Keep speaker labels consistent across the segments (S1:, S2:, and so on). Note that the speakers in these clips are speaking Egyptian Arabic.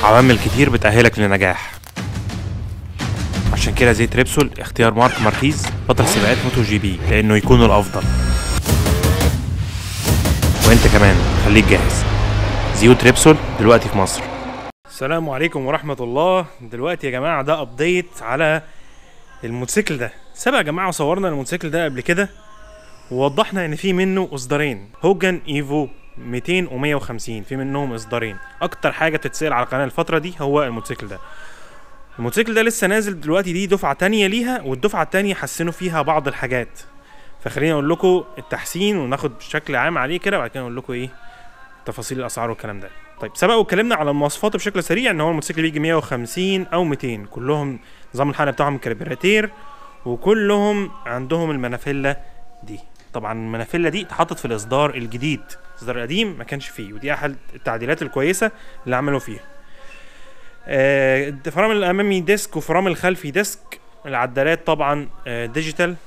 S1: عوامل كتير بتأهلك للنجاح عشان كده زيت ريبسول اختيار مارك ماركيز بطل سباقات موتو جي بي لانه يكون الافضل وانت كمان خليك جاهز زيوت ريبسول دلوقتي في مصر السلام عليكم ورحمة الله دلوقتي يا جماعة ده ابديت على الموتوسيكل ده سبق يا جماعة وصورنا الموتوسيكل ده قبل كده ووضحنا ان في منه اصدارين هوجن ايفو 200 و150 في منهم اصدارين اكتر حاجه بتتسال على القناه الفتره دي هو الموتوسيكل ده الموتوسيكل ده لسه نازل دلوقتي دي دفعه تانية ليها والدفعه التانية حسنوا فيها بعض الحاجات فخليني اقول لكم التحسين وناخد بشكل عام عليه كده وبعد كده اقول لكم ايه تفاصيل الاسعار والكلام ده طيب سبق واتكلمنا على المواصفات بشكل سريع ان هو الموتوسيكل بيجي 150 او 200 كلهم نظام الحرق بتاعهم كربيراتير وكلهم عندهم المنافله دي طبعا المنافله دي اتحطت في الاصدار الجديد الاصدار القديم ما كانش فيه ودي احد التعديلات الكويسه اللي عملوا فيها آه، الفرامل الامامي ديسك وفرامل الخلفي ديسك العدالات طبعا آه، ديجيتال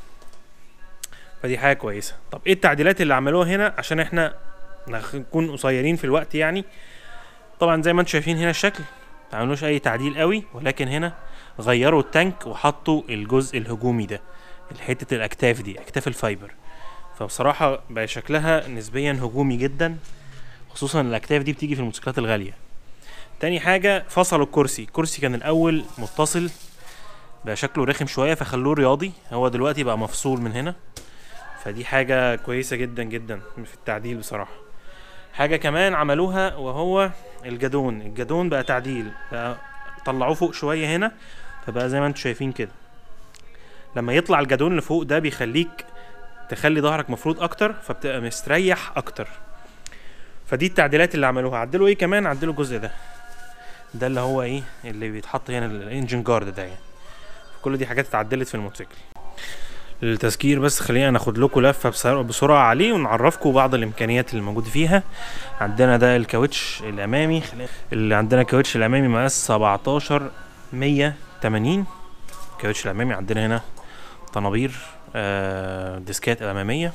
S1: فدي حاجه كويسه طب ايه التعديلات اللي عملوها هنا عشان احنا نخ- نكون قصيرين في الوقت يعني طبعا زي ما انتم شايفين هنا الشكل ما عملوش اي تعديل قوي ولكن هنا غيروا التانك وحطوا الجزء الهجومي ده حته الاكتاف دي اكتاف الفايبر فبصراحه بقى شكلها نسبيا هجومي جدا خصوصا الاكتاف دي بتيجي في الموتوسيكلات الغاليه تاني حاجه فصلوا الكرسي الكرسي كان الاول متصل بقى شكله رخم شويه فخلوه رياضي هو دلوقتي بقى مفصول من هنا فدي حاجه كويسه جدا جدا في التعديل بصراحه حاجه كمان عملوها وهو الجدون الجدون بقى تعديل بقى طلعوه فوق شويه هنا فبقى زي ما انتم شايفين كده لما يطلع الجدون اللي فوق ده بيخليك تخلي ظهرك مفروض اكتر فبتبقى مستريح اكتر فدي التعديلات اللي عملوها عدلوا ايه كمان عدلوا الجزء ده ده اللي هو ايه اللي بيتحط هنا الانجن جارد ده يعني كل دي حاجات اتعدلت في الموتوسيكل للتذكير بس خلينا ناخد لكم لفه بسر- بسرعه عليه ونعرفكم بعض الامكانيات اللي موجوده فيها عندنا ده الكاوتش الامامي خلينا- اللي عندنا الكاوتش الامامي مقاس 17 180 الكاوتش الامامي عندنا هنا طنابير آه، ديسكات اماميه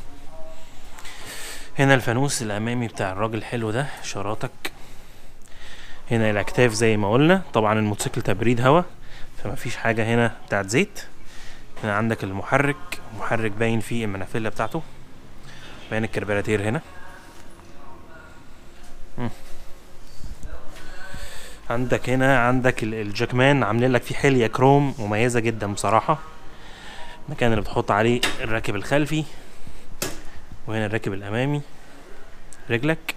S1: هنا الفانوس الامامي بتاع الراجل الحلو ده اشاراتك هنا الاكتاف زي ما قلنا طبعا الموتوسيكل تبريد هواء فما فيش حاجه هنا بتاعت زيت هنا عندك المحرك المحرك باين فيه المنافله بتاعته باين الكربيراتير هنا مم. عندك هنا عندك ال- الجاكمان عاملين لك فيه حليه كروم مميزه جدا بصراحه المكان اللي بتحط عليه الراكب الخلفي وهنا الراكب الامامي رجلك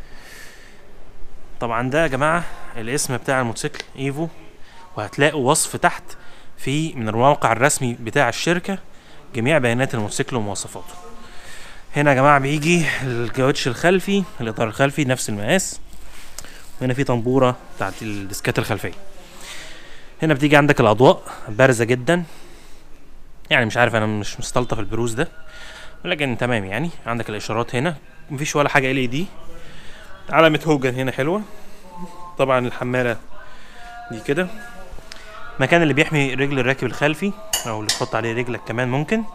S1: طبعا ده يا جماعه الاسم بتاع الموتوسيكل ايفو وهتلاقوا وصف تحت في من الموقع الرسمي بتاع الشركه جميع بيانات الموتوسيكل ومواصفاته هنا يا جماعه بيجي الكاوتش الخلفي الاطار الخلفي نفس المقاس وهنا في طنبوره بتاعت الديسكات الخلفيه هنا بتيجي عندك الاضواء بارزه جدا يعني مش عارف انا مش مستلطف البروز ده ولكن تمام يعني عندك الاشارات هنا مفيش ولا حاجه ال اي دي علامه هوجن هنا حلوه طبعا الحماله دي كده المكان اللي بيحمي رجل الراكب الخلفي او اللي تحط عليه رجلك كمان ممكن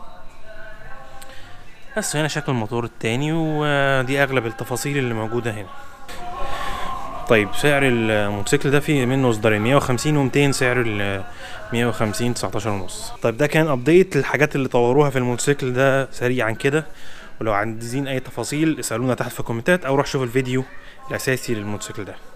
S1: بس هنا شكل الموتور التاني ودي اغلب التفاصيل اللي موجوده هنا طيب سعر الموتوسيكل ده فيه منه اصدارين 150 و200 سعر ال 150 19 ونص طيب ده كان ابديت الحاجات اللي طوروها في الموتوسيكل ده سريعا كده ولو عايزين اي تفاصيل اسالونا تحت في الكومنتات او روح شوف الفيديو الاساسي للموتوسيكل ده